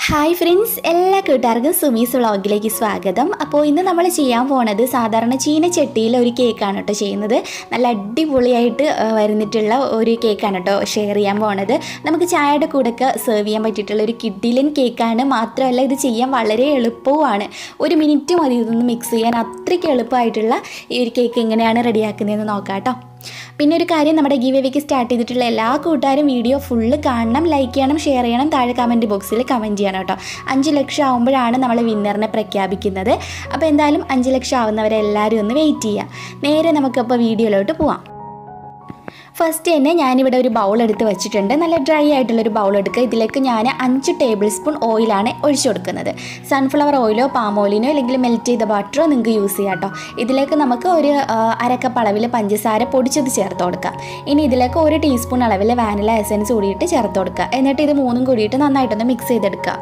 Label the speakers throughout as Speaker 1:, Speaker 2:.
Speaker 1: hi friends എല്ലാ കൂട്ടുകാർക്കും സുമീസ് വ്ളോഗിലേക്ക് സ്വാഗതം അപ്പോൾ ഇന്ന് നമ്മൾ ചെയ്യാൻ പോണത് സാധാരണ ചീനച്ചട്ടിയിൽ ഒരു കേക്കാണ് കേട്ടോ ചെയ്യുന്നത് നല്ല അടിപൊളിയായിട്ട് ആ, വരുന്നിട്ടുള്ള ഒരു കേക്കാണ് കേട്ടോ ഷെയർ ചെയ്യാൻ പോണത് നമുക്ക് ചായയുടെ കൂടെയൊക്കെ സെർവ് ചെയ്യാൻ പറ്റിയിട്ടുള്ള ഒരു കിഡിലൻ കേക്കാണ് മാത്രമല്ല ഇത് ചെയ്യാൻ വളരെ എളുപ്പവുമാണ് ഒരു മിനിറ്റ് മതി ഇതൊന്ന് മിക്സ് ചെയ്യാൻ അത്രയ്ക്ക് എളുപ്പമായിട്ടുള്ള ഈ ഒരു കേക്ക് എങ്ങനെയാണ് റെഡിയാക്കുന്നതെന്ന് നോക്കാം കേട്ടോ പിന്നെ ഒരു കാര്യം നമ്മുടെ ഗീവ് എവേക്ക് സ്റ്റാർട്ട് ചെയ്തിട്ടുള്ള എല്ലാ കൂട്ടുകാരും വീഡിയോ ഫുള്ള് കാണണം ലൈക്ക് ചെയ്യണം ഷെയർ ചെയ്യണം താഴെ കമൻറ്റ് ബോക്സിൽ കമൻറ്റ് ചെയ്യണം കേട്ടോ അഞ്ച് ലക്ഷം ആകുമ്പോഴാണ് നമ്മൾ വിന്നറിനെ പ്രഖ്യാപിക്കുന്നത് അപ്പോൾ എന്തായാലും അഞ്ച് ലക്ഷം ആവുന്നവരെല്ലാവരും ഒന്ന് വെയിറ്റ് ചെയ്യാം നേരെ നമുക്കപ്പോൾ വീഡിയോയിലോട്ട് പോവാം ഫസ്റ്റ് തന്നെ ഞാനിവിടെ ഒരു ബൗൾ എടുത്ത് വെച്ചിട്ടുണ്ട് നല്ല ഡ്രൈ ആയിട്ടുള്ളൊരു ബൗൾ എടുക്കുക ഇതിലേക്ക് ഞാൻ അഞ്ച് ടേബിൾ സ്പൂൺ ഓയിലാണ് ഒഴിച്ചു കൊടുക്കുന്നത് സൺഫ്ലവർ ഓയിലോ പാം ഓയിലിനോ അല്ലെങ്കിൽ മെൽറ്റ് ചെയ്ത ബട്ടറോ നിങ്ങൾക്ക് യൂസ് ചെയ്യാം കേട്ടോ ഇതിലേക്ക് നമുക്ക് ഒരു ആ, അരക്കപ്പ് അളവിൽ പഞ്ചസാര പൊടിച്ചത് ചേർത്ത് കൊടുക്കാം ഇനി ഇതിലേക്ക് ഒരു ടീസ്പൂൺ അളവിൽ വാനില എസൻസ് കൂടിയിട്ട് ചേർത്ത് കൊടുക്കുക എന്നിട്ട് ഇത് മൂന്നും കൂടിയിട്ട് നന്നായിട്ടൊന്ന് മിക്സ് ചെയ്തെടുക്കുക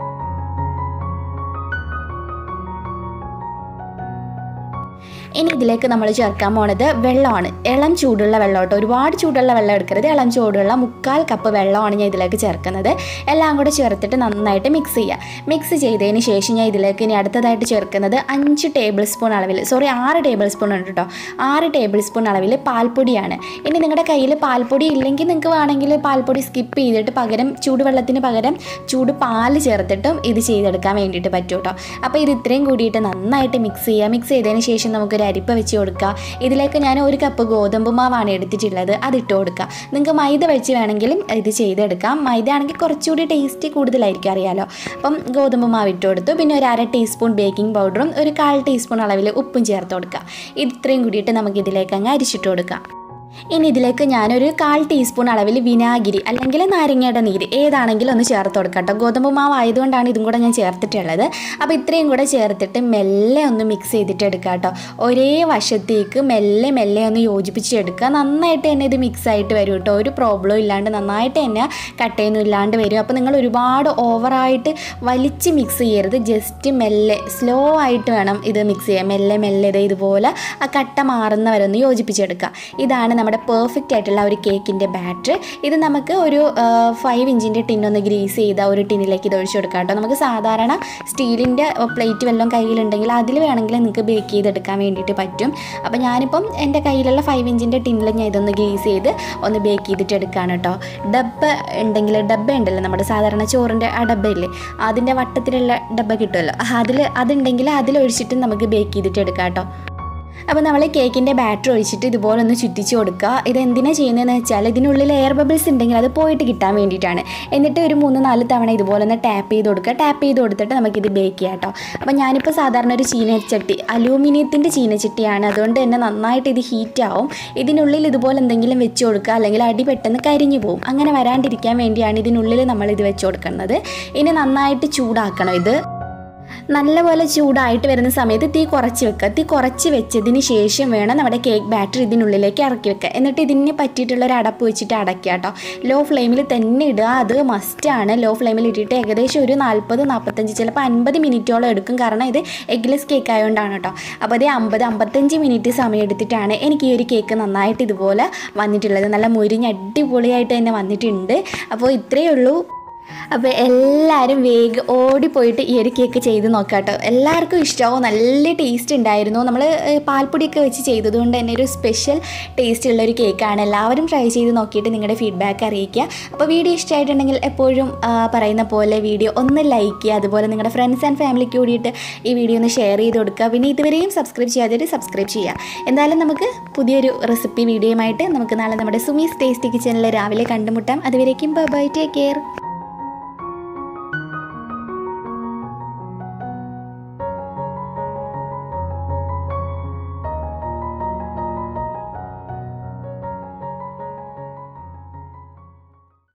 Speaker 1: ഇനി ഇതിലേക്ക് നമ്മൾ ചേർക്കാൻ പോണത് വെള്ളമാണ് ഇളം ചൂടുള്ള വെള്ളം കേട്ടോ ഒരുപാട് ചൂടുള്ള വെള്ളം എടുക്കരുത് ഇളം ചൂടുള്ള മുക്കാൽ കപ്പ് വെള്ളമാണ് ഞാൻ ഇതിലേക്ക് ചേർക്കുന്നത് എല്ലാം കൂടെ ചേർത്തിട്ട് നന്നായിട്ട് മിക്സ് ചെയ്യുക മിക്സ് ചെയ്തതിന് ശേഷം ഞാൻ ഇതിലേക്ക് ഇനി അടുത്തതായിട്ട് ചേർക്കുന്നത് അഞ്ച് ടേബിൾ സ്പൂൺ അളവിൽ സോറി ആറ് ടേബിൾ സ്പൂൺ ഉണ്ട് കേട്ടോ ആറ് ടേബിൾ സ്പൂൺ അളവിൽ പാൽപ്പൊടിയാണ് ഇനി നിങ്ങളുടെ കയ്യിൽ പാൽപ്പൊടി ഇല്ലെങ്കിൽ നിങ്ങൾക്ക് വേണമെങ്കിൽ പാൽപ്പൊടി സ്കിപ്പ് ചെയ്തിട്ട് പകരം ചൂടുവെള്ളത്തിന് പകരം ചൂട് പാല് ചേർത്തിട്ടും ഇത് ചെയ്തെടുക്കാൻ വേണ്ടിയിട്ട് പറ്റും കേട്ടോ അപ്പോൾ ഇത് ഇത്രയും കൂടിയിട്ട് നന്നായിട്ട് മിക്സ് ചെയ്യുക മിക്സ് ചെയ്തതിന് ശേഷം നമുക്കൊരു അരിപ്പ വെച്ച് കൊടുക്കുക ഇതിലേക്ക് ഞാൻ ഒരു കപ്പ് ഗോതമ്പ് മാവാണ് എടുത്തിട്ടുള്ളത് അത് ഇട്ട് കൊടുക്കുക നിങ്ങൾക്ക് മൈദ വെച്ച് വേണമെങ്കിലും ഇത് ചെയ്തെടുക്കാം മൈദ ആണെങ്കിൽ കുറച്ചുകൂടി ടേസ്റ്റ് കൂടുതലായിരിക്കും അറിയാലോ അപ്പം ഗോതമ്പ് മാവ് ഇട്ട് കൊടുത്തു പിന്നെ ഒരു അര ടീസ്പൂൺ ബേക്കിംഗ് പൗഡറും ഒരു കാൽ ടീസ്പൂൺ അളവിൽ ഉപ്പും ചേർത്ത് കൊടുക്കുക ഇത് ഇത്രയും കൂടിയിട്ട് നമുക്ക് ഇതിലേക്ക് അങ്ങ് അരിച്ചിട്ട് കൊടുക്കാം ഇനി ഇതിലേക്ക് ഞാനൊരു കാൽ ടീസ്പൂൺ അളവിൽ വിനാഗിരി അല്ലെങ്കിൽ നാരങ്ങയുടെ നീര് ഏതാണെങ്കിലും ഒന്ന് ചേർത്ത് കൊടുക്കാം കേട്ടോ ഗോതമ്പ് മാവ് ആയതുകൊണ്ടാണ് ഇതും കൂടെ ഞാൻ ചേർത്തിട്ടുള്ളത് അപ്പോൾ ഇത്രയും കൂടെ ചേർത്തിട്ട് മെല്ലെ ഒന്ന് മിക്സ് ചെയ്തിട്ട് എടുക്കുക കേട്ടോ ഒരേ വശത്തേക്ക് മെല്ലെ മെല്ലെ ഒന്ന് യോജിപ്പിച്ചെടുക്കുക നന്നായിട്ട് തന്നെ ഇത് മിക്സ് ആയിട്ട് വരും കേട്ടോ ഒരു പ്രോബ്ലം ഇല്ലാണ്ട് നന്നായിട്ട് തന്നെ കട്ടയൊന്നും ഇല്ലാണ്ട് വരും അപ്പോൾ നിങ്ങൾ ഒരുപാട് ഓവറായിട്ട് വലിച്ച് മിക്സ് ചെയ്യരുത് ജസ്റ്റ് മെല്ലെ സ്ലോ ആയിട്ട് വേണം ഇത് മിക്സ് ചെയ്യാൻ മെല്ലെ മെല്ലെ ഇത് ഇതുപോലെ ആ കട്ട മാറുന്നവരെ ഒന്ന് യോജിപ്പിച്ചെടുക്കുക ഇതാണ് നമ്മുടെ പെർഫെക്റ്റ് ആയിട്ടുള്ള ഒരു കേക്കിൻ്റെ ബാറ്റർ ഇത് നമുക്ക് ഒരു ഫൈവ് ഇഞ്ചിൻ്റെ ടിന്നൊന്ന് ഗ്രീസ് ചെയ്ത ഒരു ടിന്നിലേക്ക് ഇത് ഒഴിച്ചു കൊടുക്കാം കേട്ടോ നമുക്ക് സാധാരണ സ്റ്റീലിൻ്റെ പ്ലേറ്റ് വല്ലതും കയ്യിലുണ്ടെങ്കിൽ അതിൽ വേണമെങ്കിൽ നിങ്ങൾക്ക് ബേക്ക് ചെയ്തെടുക്കാൻ വേണ്ടിയിട്ട് പറ്റും അപ്പോൾ ഞാനിപ്പം എൻ്റെ കയ്യിലുള്ള ഫൈവ് ഇഞ്ചിൻ്റെ ടിന്നിൽ ഞാൻ ഇതൊന്ന് ഗ്രീസ് ചെയ്ത് ഒന്ന് ബേക്ക് ചെയ്തിട്ട് എടുക്കുകയാണ് കേട്ടോ ഡബ്ബ ഉണ്ടെങ്കിൽ ഡബ്ബ ഉണ്ടല്ലോ നമ്മുടെ സാധാരണ ചോറിൻ്റെ ആ ഡബ്ബയില്ലേ അതിൻ്റെ വട്ടത്തിലുള്ള ഡബ്ബ കിട്ടുമല്ലോ അതിൽ അതുണ്ടെങ്കിൽ അതിലൊഴിച്ചിട്ട് നമുക്ക് ബേക്ക് ചെയ്തിട്ട് എടുക്കാം കേട്ടോ അപ്പോൾ നമ്മൾ കേക്കിൻ്റെ ബാറ്റർ ഒഴിച്ചിട്ട് ഇതുപോലെ ഒന്ന് ചുറ്റിച്ച് കൊടുക്കുക ഇത് എന്തിനാണ് ചെയ്യുന്നതെന്ന് വെച്ചാൽ ഇതിനുള്ളിൽ എയർ ബബിൾസ് ഉണ്ടെങ്കിൽ അത് പോയിട്ട് കിട്ടാൻ വേണ്ടിയിട്ടാണ് എന്നിട്ട് ഒരു മൂന്ന് നാല് തവണ ഇതുപോലെ ഒന്ന് ടാപ്പ് ചെയ്ത് കൊടുക്കുക ടാപ്പ് ചെയ്ത് കൊടുത്തിട്ട് നമുക്കിത് ബേക്ക് ചെയ്യാം കേട്ടോ അപ്പോൾ ഞാനിപ്പോൾ സാധാരണ ഒരു ചീനച്ചട്ടി അലൂമിനിയത്തിൻ്റെ ചീനച്ചട്ടിയാണ് അതുകൊണ്ട് തന്നെ നന്നായിട്ട് ഇത് ഹീറ്റ് ആവും ഇതിനുള്ളിൽ ഇതുപോലെ എന്തെങ്കിലും വെച്ച് കൊടുക്കുക അല്ലെങ്കിൽ അടി പെട്ടെന്ന് കരിഞ്ഞു പോകും അങ്ങനെ വരാണ്ടിരിക്കാൻ വേണ്ടിയാണ് ഇതിനുള്ളിൽ നമ്മൾ ഇത് വെച്ച് കൊടുക്കുന്നത് ഇനി നന്നായിട്ട് ചൂടാക്കണം ഇത് നല്ലപോലെ ചൂടായിട്ട് വരുന്ന സമയത്ത് തീ കുറച്ച് വെക്കുക തീ കുറച്ച് വെച്ചതിന് ശേഷം വേണം നമ്മുടെ കേക്ക് ബാറ്റർ ഇതിനുള്ളിലേക്ക് ഇറക്കി വെക്കുക എന്നിട്ട് ഇതിന് പറ്റിയിട്ടുള്ള ഒരു അടപ്പ് വെച്ചിട്ട് അടയ്ക്കുക കേട്ടോ ലോ ഫ്ലെയിമിൽ തന്നെ ഇടുക അത് മസ്റ്റാണ് ലോ ഫ്ലെയിമിൽ ഇട്ടിട്ട് ഏകദേശം ഒരു നാൽപ്പത് നാൽപ്പത്തഞ്ച് ചിലപ്പോൾ അൻപത് മിനിറ്റോളം എടുക്കും കാരണം ഇത് എഗ്ലെസ് കേക്ക് ആയതുകൊണ്ടാണ് കേട്ടോ അപ്പോൾ അതേ അമ്പത് അമ്പത്തഞ്ച് മിനിറ്റ് സമയം എടുത്തിട്ടാണ് എനിക്ക് ഈ ഒരു കേക്ക് നന്നായിട്ട് ഇതുപോലെ വന്നിട്ടുള്ളത് നല്ല മുരിഞ്ഞ് അടിപൊളിയായിട്ട് തന്നെ വന്നിട്ടുണ്ട് അപ്പോൾ ഇത്രയേ ഉള്ളൂ അപ്പോൾ എല്ലാവരും വേഗം ഓടിപ്പോയിട്ട് ഈ ഒരു കേക്ക് ചെയ്ത് നോക്കാം കേട്ടോ എല്ലാവർക്കും ഇഷ്ടമാവും നല്ല ടേസ്റ്റ് ഉണ്ടായിരുന്നു നമ്മൾ പാൽപ്പൊടിയൊക്കെ വെച്ച് ചെയ്തതുകൊണ്ട് തന്നെ ഒരു സ്പെഷ്യൽ ടേസ്റ്റ് ഉള്ള ഒരു കേക്കാണ് എല്ലാവരും ട്രൈ ചെയ്ത് നോക്കിയിട്ട് നിങ്ങളുടെ ഫീഡ്ബാക്ക് അറിയിക്കുക അപ്പോൾ വീഡിയോ ഇഷ്ടമായിട്ടുണ്ടെങ്കിൽ എപ്പോഴും ആ, പറയുന്ന പോലെ വീഡിയോ ഒന്ന് ലൈക്ക് ചെയ്യുക അതുപോലെ നിങ്ങളുടെ ഫ്രണ്ട്സ് ആൻഡ് ഫാമിലിക്ക് കൂടിയിട്ട് ഈ വീഡിയോ ഒന്ന് ഷെയർ ചെയ്ത് കൊടുക്കുക പിന്നെ ഇതുവരെയും സബ്സ്ക്രൈബ് ചെയ്യാതെ സബ്സ്ക്രൈബ് ചെയ്യുക എന്തായാലും നമുക്ക് പുതിയൊരു റെസിപ്പി വീഡിയോയുമായിട്ട് നമുക്ക് നാളെ നമ്മുടെ സുമീസ് ടേസ്റ്റി കിച്ചണിൽ രാവിലെ കണ്ടുമുട്ടാം അതുവരേക്കും ബൈ ടേക്ക് കെയർ